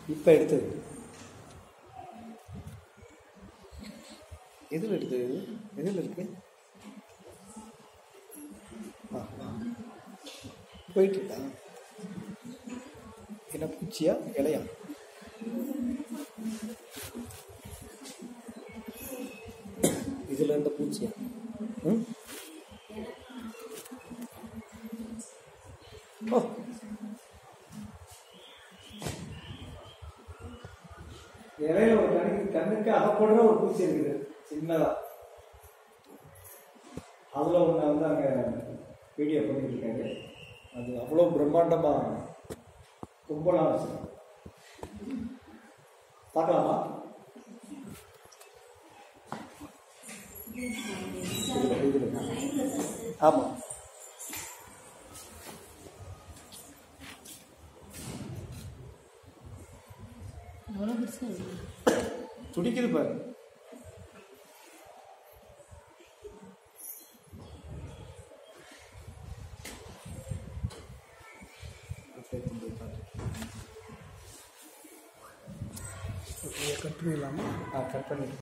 இப்போ எடுத்தது எதில் எடுத்தது இது எதில் இருக்கு ஆ ஆ போயிட்டு இருக்கா என்ன பூச்சியா இலையா இதில் இருந்த பூச்சியா ம் ஓ இலையில ஒரு கண்ணுக்கு கண்ணுக்கு அகப்படுற ஒரு பூச்சி இருக்குது சின்னதா அதுல ஒன்று வந்து அங்கே வீடியோ பண்ணிட்டு இருக்காரு அது அவ்வளோ பிரம்மாண்டமா கும்பலாக வச்சு பார்க்கலாமா இதுல இதுல ஆமாம் எவ்வளோ பெருசாக இருக்கு துடிக்குது பாரு கட் பண்ணிடலாமா ஆ கட் பண்ணிட்டு